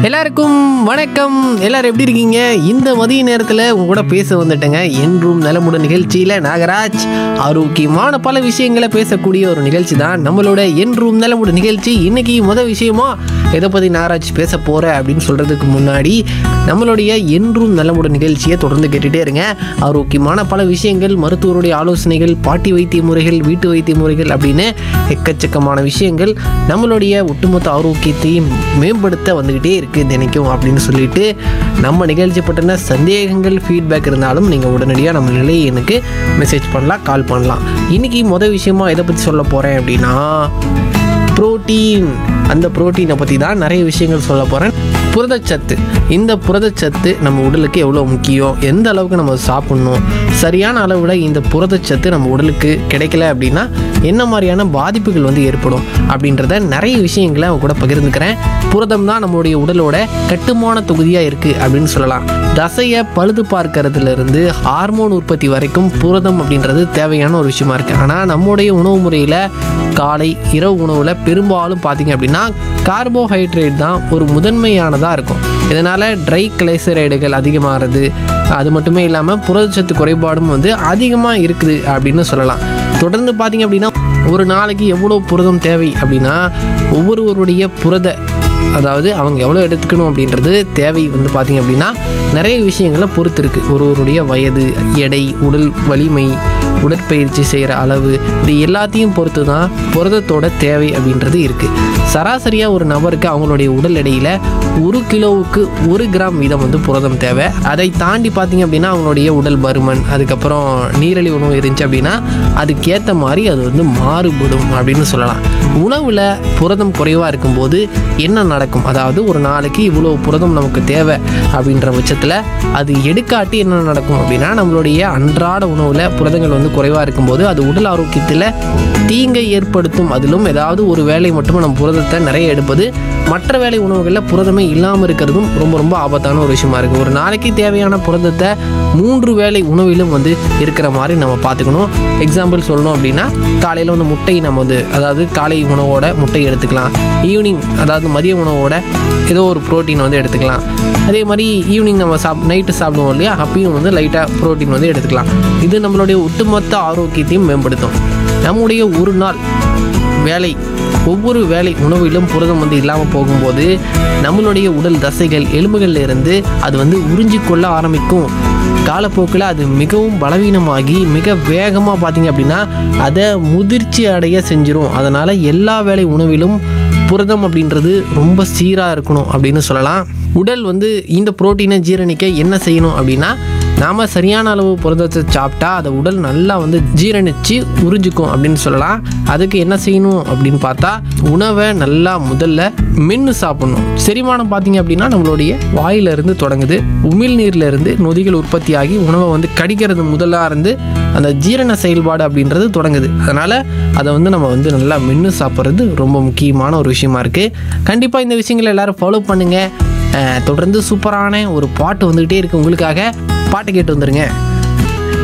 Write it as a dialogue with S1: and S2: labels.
S1: எல்லாருக்கும் வணக்கம் எல்லாரும் எப்படி இருக்கீங்க இந்த மதிய நேரத்தில் உங்க கூட பேச வந்துட்டேங்க என்றும் நலமுடன் நிகழ்ச்சியில் நாகராஜ் ஆரோக்கியமான பல விஷயங்களை பேசக்கூடிய ஒரு நிகழ்ச்சி தான் நம்மளோட என்றும் நலமுடன் நிகழ்ச்சி இன்னைக்கு முத விஷயமா எதை பற்றி நாகராஜ் பேச போகிற அப்படின்னு சொல்கிறதுக்கு முன்னாடி நம்மளுடைய என்றும் நலமுடன் நிகழ்ச்சியை தொடர்ந்து கேட்டுகிட்டே இருங்க ஆரோக்கியமான பல விஷயங்கள் மருத்துவருடைய ஆலோசனைகள் பாட்டி வைத்திய முறைகள் வீட்டு வைத்திய முறைகள் அப்படின்னு எக்கச்சக்கமான விஷயங்கள் நம்மளுடைய ஒட்டுமொத்த ஆரோக்கியத்தையும் மேம்படுத்த வந்துக்கிட்டே இருக்குது தினைக்கும் அப்படின்னு சொல்லிட்டு நம்ம நிகழ்ச்சி பற்றின சந்தேகங்கள் ஃபீட்பேக் இருந்தாலும் நீங்கள் உடனடியாக நம்ம நிலையை எனக்கு மெசேஜ் பண்ணலாம் கால் பண்ணலாம் இன்றைக்கி மொதல் விஷயமா எதை பற்றி சொல்ல போகிறேன் அப்படின்னா புரோட்டீன் அந்த புரோட்டீனை பற்றி தான் நிறைய விஷயங்கள் சொல்ல போகிறேன் புரதச்சத்து இந்த புரதச்சத்து நம்ம உடலுக்கு எவ்வளோ முக்கியம் எந்த அளவுக்கு நம்ம சாப்பிட்ணும் சரியான அளவில் இந்த புரதச்சத்து நம்ம உடலுக்கு கிடைக்கல அப்படின்னா என்ன மாதிரியான பாதிப்புகள் வந்து ஏற்படும் அப்படின்றத நிறைய விஷயங்களை அவங்க கூட பகிர்ந்துக்கிறேன் புரதம் தான் நம்மளுடைய உடலோட கட்டுமான தொகுதியாக இருக்குது அப்படின்னு சொல்லலாம் தசையை பழுது பார்க்கறதுல இருந்து ஹார்மோன் உற்பத்தி வரைக்கும் புரதம் அப்படின்றது தேவையான ஒரு விஷயமா இருக்குது ஆனால் நம்முடைய உணவு முறையில் காலை இரவு உணவில் பெரும்பாலும் பார்த்தீங்க அப்படின்னா கார்போஹைட்ரேட் தான் ஒரு முதன்மையானதாக இருக்கும் இதனால் ட்ரை கிளைசரைடுகள் அதிகமாகிறது அது மட்டுமே இல்லாமல் புரதச்சத்து குறைபாடும் வந்து அதிகமாக இருக்குது அப்படின்னு சொல்லலாம் தொடர்ந்து பார்த்தீங்க அப்படின்னா ஒரு நாளைக்கு எவ்வளோ புரதம் தேவை அப்படின்னா ஒவ்வொருவருடைய புரத அதாவது அவங்க எவ்வளோ எடுத்துக்கணும் அப்படின்றது தேவை வந்து பார்த்திங்க அப்படின்னா நிறைய விஷயங்களை பொறுத்து இருக்குது ஒருவருடைய வயது எடை உடல் வலிமை உடற்பயிற்சி செய்கிற அளவு இது எல்லாத்தையும் பொறுத்து தான் புரதத்தோட தேவை அப்படின்றது இருக்குது சராசரியாக ஒரு நபருக்கு அவங்களுடைய உடல் எடையில் ஒரு கிலோவுக்கு ஒரு கிராம் வீதம் வந்து புரதம் தேவை அதை தாண்டி பார்த்தீங்க அப்படின்னா அவங்களுடைய உடல் பருமன் அதுக்கப்புறம் நீரிழிவு உணவு இருந்துச்சு அப்படின்னா அதுக்கேற்ற மாதிரி அது வந்து மாறுபடும் அப்படின்னு சொல்லலாம் உணவில் புரதம் குறைவாக இருக்கும்போது என்ன நடக்கும் அதாவது ஒரு நாளைக்கு இவ்வளோ புரதம் நமக்கு தேவை அப்படின்ற பட்சத்தில் அது எடுக்காட்டி என்ன நடக்கும் அப்படின்னா நம்மளுடைய அன்றாட உணவில் புரதங்கள் வந்து குறைவாக இருக்கும்போது அது உடல் ஆரோக்கியத்தில் தீங்கை ஏற்படுத்தும் அதிலும் ஏதாவது ஒரு வேலை மட்டும் நம்ம புரதத்தை நிறைய எடுப்பது மற்ற வேலை உணவுகளில் புரதமே இல்லாமல் இருக்கிறதும் ரொம்ப ரொம்ப ஆபத்தான ஒரு விஷயமா இருக்குது ஒரு நாளைக்கு தேவையான புரதத்தை மூன்று வேளை உணவிலும் வந்து இருக்கிற மாதிரி நம்ம பார்த்துக்கணும் எக்ஸாம்பிள் சொல்லணும் அப்படின்னா காலையில் வந்து முட்டை நம்ம வந்து அதாவது காலை உணவோட முட்டை எடுத்துக்கலாம் ஈவினிங் அதாவது மதிய உணவோட ஏதோ ஒரு புரோட்டீன் வந்து எடுத்துக்கலாம் அதே மாதிரி ஈவினிங் நம்ம சாப் நைட்டு சாப்பிடுவோம் இல்லையா அப்பயும் வந்து லைட்டாக புரோட்டீன் வந்து எடுத்துக்கலாம் இது நம்மளுடைய ஒட்டுமொத்த ஆரோக்கியத்தையும் மேம்படுத்தும் நம்முடைய ஒரு நாள் வேலை ஒவ்வொரு வேலை உணவிலும் புரதம் வந்து இல்லாமல் போகும்போது நம்மளுடைய உடல் தசைகள் எலும்புகள்ல இருந்து அது வந்து உறிஞ்சிக்கொள்ள ஆரம்பிக்கும் காலப்போக்கில் அது மிகவும் பலவீனமாகி மிக வேகமாக பார்த்தீங்க அப்படின்னா அதை முதிர்ச்சி அடைய செஞ்சிரும் அதனால் எல்லா வேலை உணவிலும் புரதம் அப்படின்றது ரொம்ப சீராக இருக்கணும் அப்படின்னு சொல்லலாம் உடல் வந்து இந்த புரோட்டீனை ஜீரணிக்க என்ன செய்யணும் அப்படின்னா நாம் சரியான அளவு புரதத்தை சாப்பிட்டா அதை உடல் நல்லா வந்து ஜீரணித்து உறிஞ்சிக்கும் அப்படின்னு சொல்லலாம் அதுக்கு என்ன செய்யணும் அப்படின்னு பார்த்தா உணவை நல்லா முதல்ல மென்று சாப்பிடணும் செரிமானம் பார்த்தீங்க அப்படின்னா நம்மளுடைய வாயிலிருந்து தொடங்குது உமிழ்நீர்ல இருந்து நொதிகள் உற்பத்தியாகி உணவை வந்து கடிக்கிறது முதலாக இருந்து அந்த ஜீரண செயல்பாடு அப்படின்றது தொடங்குது அதனால் அதை வந்து நம்ம வந்து நல்லா மென்று சாப்பிட்றது ரொம்ப முக்கியமான ஒரு விஷயமா இருக்குது கண்டிப்பாக இந்த விஷயங்களை எல்லாரும் ஃபாலோ பண்ணுங்கள் தொடர்ந்து சூப்பரான ஒரு பாட்டு வந்துக்கிட்டே இருக்கு உங்களுக்காக பாட்டு கேட்டு வந்துருங்க